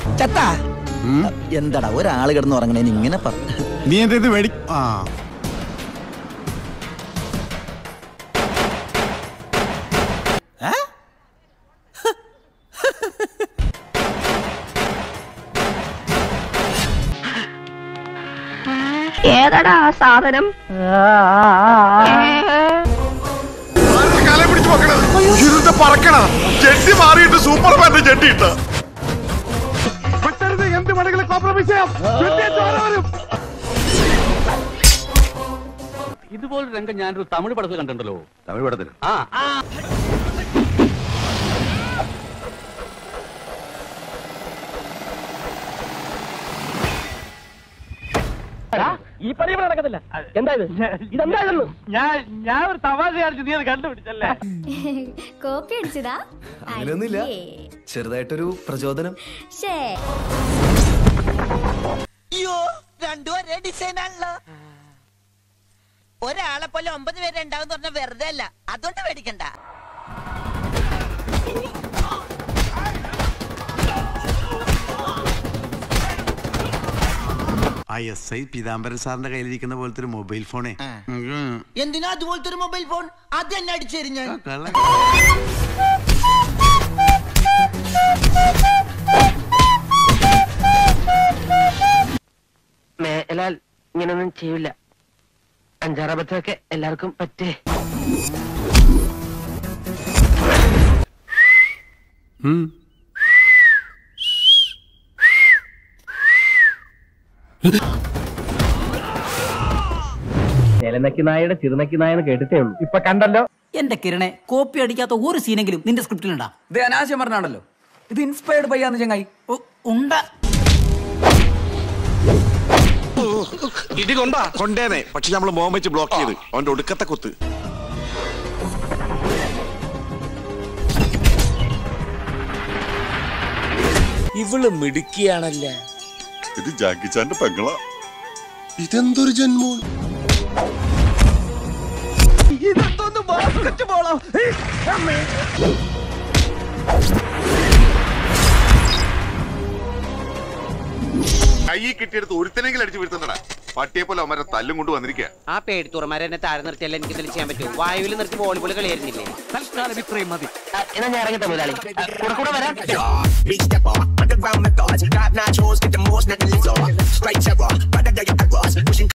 ചത്താ എന്താടാ ഒരാള് കിടന്ന് ഉറങ്ങണേന് ഇങ്ങനെ പറ നീ എന്താ ഇത് മേടി ആ ഏതടാ ആ സാധനം കാലം പിടിച്ച് വെക്കണത് ഇരുന്ന് പറക്കണ ജെട്ടി മാറിയിട്ട് സൂപ്പർമാന്റെ ജെട്ടി ഇട്ട എന്ത് വേണമെങ്കിലും കോംപ്രമൈസ് ചെയ്യാം ജെട്ടി ചോര വരും ഇതുപോലെ രംഗം ഞാനൊരു തമിഴ് പടത്തിൽ കണ്ടിട്ടുണ്ടല്ലോ തമിഴ് പടത്തിൽ ആ ഈ പണി ഇവിടെ നടക്കത്തില്ല എന്താ ഇത് ഇതെന്തായിരുന്നു ഞാൻ ഞാൻ ഒരു തമാശ കാണിച്ചു നീ അത് കണ്ടുപിടിച്ചല്ലേ കോപ്പി അടിച്ചതാ അങ്ങനെയൊന്നുമില്ല. അയ്യേ. ചെറുതായിട്ടൊരു പ്രചോദനം ശ്ശേ. അയ്യോ രണ്ടും ഒരേ ഡിസൈൻ ആണല്ലോ ഒരാളെ പോലെ ഒമ്പത് പേര് ഉണ്ടാവും പറഞ്ഞ വെറുതെ അല്ല അതുകൊണ്ട് പേടിക്കണ്ട ആ എസ് ഐ പീതാംബരൻ സാറിന്റെ കയ്യിലിരിക്കുന്ന പോലത്തെ ഒരു മൊബൈൽ ഫോണേ ഉം. എന്തിനാ അതുപോലത്തെ ഒരു മൊബൈൽ ഫോൺ ആദ്യം എന്നെ അടിച്ചേരും ഞാൻ കള്ളൻ. മേലാൽ ഇങ്ങനൊന്നും ചെയ്യില്ല അഞ്ചാറബദ്ധമൊക്കെ എല്ലാവർക്കും പറ്റേ ഉം. നിലനക്കി നായയുടെ ചിറുനക്കി നായെന്ന് കേട്ടിട്ടേ ഉള്ളൂ ഇപ്പൊ കണ്ടല്ലോ എന്റെ കിരണെ കോപ്പി അടിക്കാത്ത ഒരു സീനെങ്കിലും നിന്റെ സ്ക്രിപ്റ്റിലുണ്ടാ ഇത് അനാവശ്യം പറഞ്ഞാണല്ലോ ഇത് ഇൻസ്പയർഡ് ബൈ ചങ്ങായി ഉണ്ട ഇടി കൊണ്ടാ കൊണ്ടേനെ പക്ഷെ നമ്മള് മോൻ വെച്ച് ബ്ലോക്ക് ചെയ്ത് അവന്റെ ഒടുക്കത്തെ കുത്ത് ഇവള് മിടുക്കിയാണല്ലേ ഇത് ജാക്കിച്ചാന്റെ പെങ്ങളാ ഇതെന്തൊരു ജന്മോ കൈ കിട്ടിയെടുത്ത് ഒരുത്തനെങ്കിലും അടിച്ചു വീഴ്ത്തുന്നടാ പട്ടിയെ പോലെ അവന്മാരെ തല്ലും കൊണ്ട് വന്നിരിക്കുക ആ പേടിത്തുറമാരെ എന്നെ താഴെ നിർത്തിയാൽ എനിക്ക് ഇതിൽ ചെയ്യാൻ പറ്റും വായുവിൽ നിർത്തി വോളിബോൾ കളിയായിരുന്നില്ലേ തൽക്കാലം ഇത്രയും മതി എന്നാ ഞാൻ ഇറങ്ങട്ടെ മുതലാളി കൂടെ കൂടെ വരാം Underground methods, got nachos, get the most, nothing less. Straight terror, but I got your errors. Pushing